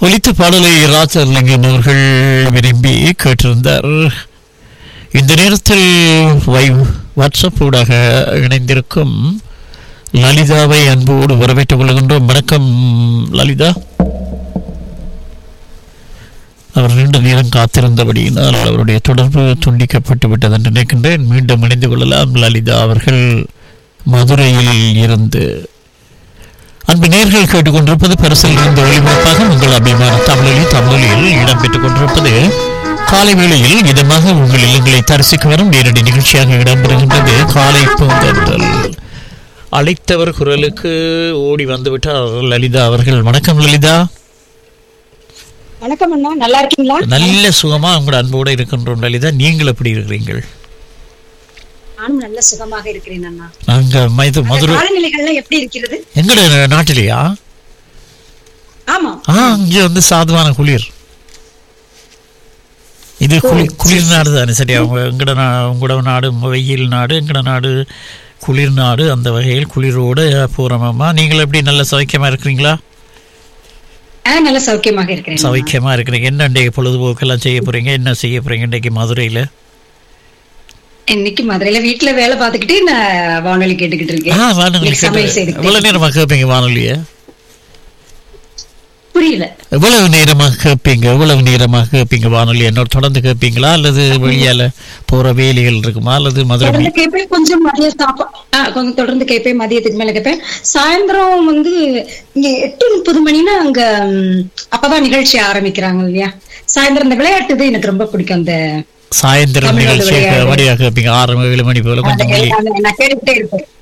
ஒலித்த பாடலை ராஜலிங்கம் அவர்கள் விரும்பி கேட்டிருந்தார் இந்த நேரத்தில் வை வாட்ஸ்அப் ஊடாக இணைந்திருக்கும் லலிதாவை அன்போடு வரவேற்றுக் கொள்கின்றோம் வணக்கம் லலிதா அவர் நீண்ட நேரம் காத்திருந்தபடியினால் அவருடைய தொடர்பு துண்டிக்கப்பட்டு விட்டது என்று நினைக்கின்றேன் மீண்டும் இணைந்து கொள்ளலாம் லலிதா அவர்கள் மதுரையில் இருந்து அன்பு நேர்கள் கேட்டுக்கொண்டிருப்பது பரிசில் இருந்த ஒளிபரப்பாக உங்கள் அபிமான தமிழில் தமிழில் இடம்பெற்றுக் கொண்டிருப்பது காலை வேளையில் இதமாக உங்கள் இல்லங்களை தரிசிக்க வரும் நேரடி நிகழ்ச்சியாக இடம்பெறுகின்றது காலை பூந்தன்றல் அழைத்தவர் குரலுக்கு ஓடி வந்துவிட்டார் லலிதா அவர்கள் வணக்கம் லலிதா வணக்கம் அண்ணா நல்லா இருக்கீங்களா நல்ல சுகமா உங்களோட அன்போடு இருக்கின்றோம் லலிதா நீங்கள் எப்படி இருக்கிறீர்கள் நானும் நல்ல சுகமாக இருக்கிறேன் அண்ணா நாங்க மைது மதுரை காலநிலைகள்லாம் எப்படி இருக்கிறது எங்கட நாட்டிலேயா ஆமா ஆ இங்க வந்து சாதுவான குளிர் இது குளிர் குளிர் நாடு தானே சரியா உங்க எங்கட நா உங்களோட நாடு வெயில் நாடு எங்கட நாடு குளிர் நாடு அந்த வகையில் குளிரோடு போறோமாம்மா நீங்கள் எப்படி நல்ல சௌக்கியமா இருக்கிறீங்களா ஆ நல்ல சௌக்கியமாக இருக்கிறேன் அண்ணா. சௌக்கியமா இருக்கிறீங்க என்ன இன்றைக்கு பொழுதுபோக்கெல்லாம் செய்ய போறீங்க என்ன செய்ய போறீங்க இன்றைக்கு மதுரையில இன்னைக்கு மதுரையில வீட்டுல வேலை பார்த்துக்கிட்டு நான் வானொலி கேட்டுக்கிட்டு ஆ இருக்கேன் வானொலி இன்னைக்கு சமையல் செய்து எவ்வளவு நேரமா கேட்பீங்க வானொலிய புரியல எவ்வளவு நேரமாக கேட்பீங்க எவ்வளவு நேரமாக கேட்பீங்க வானொலி என்னோட தொடர்ந்து கேட்பீங்களா அல்லது வெளியால போற வேலைகள் இருக்குமா அல்லது மதுரை தொடர்ந்து கேட்பேன் கொஞ்சம் மதிய சாப்பா ஆ, கொஞ்சம் தொடர்ந்து கேட்பேன் மதியத்துக்கு மேல கேட்பேன் சாயந்தரம் வந்து இங்க எட்டு முப்பது மணினா அங்க ம், அப்பதான் நிகழ்ச்சி ஆரம்பிக்கிறாங்க இல்லையா சாயந்தரம் இந்த விளையாட்டு இது எனக்கு ரொம்ப பிடிக்கும் அந்த சாயந்தரம் தமிழ்நாடு நிகழ்ச்சி விளையாடு. வழியாக கேட்பீங்க ஆறு ஏழு மணி போல அந்த கொஞ்சம் மணி விளையாட்டு நான் கேட்டுக்கிட்டே இருப்பேன்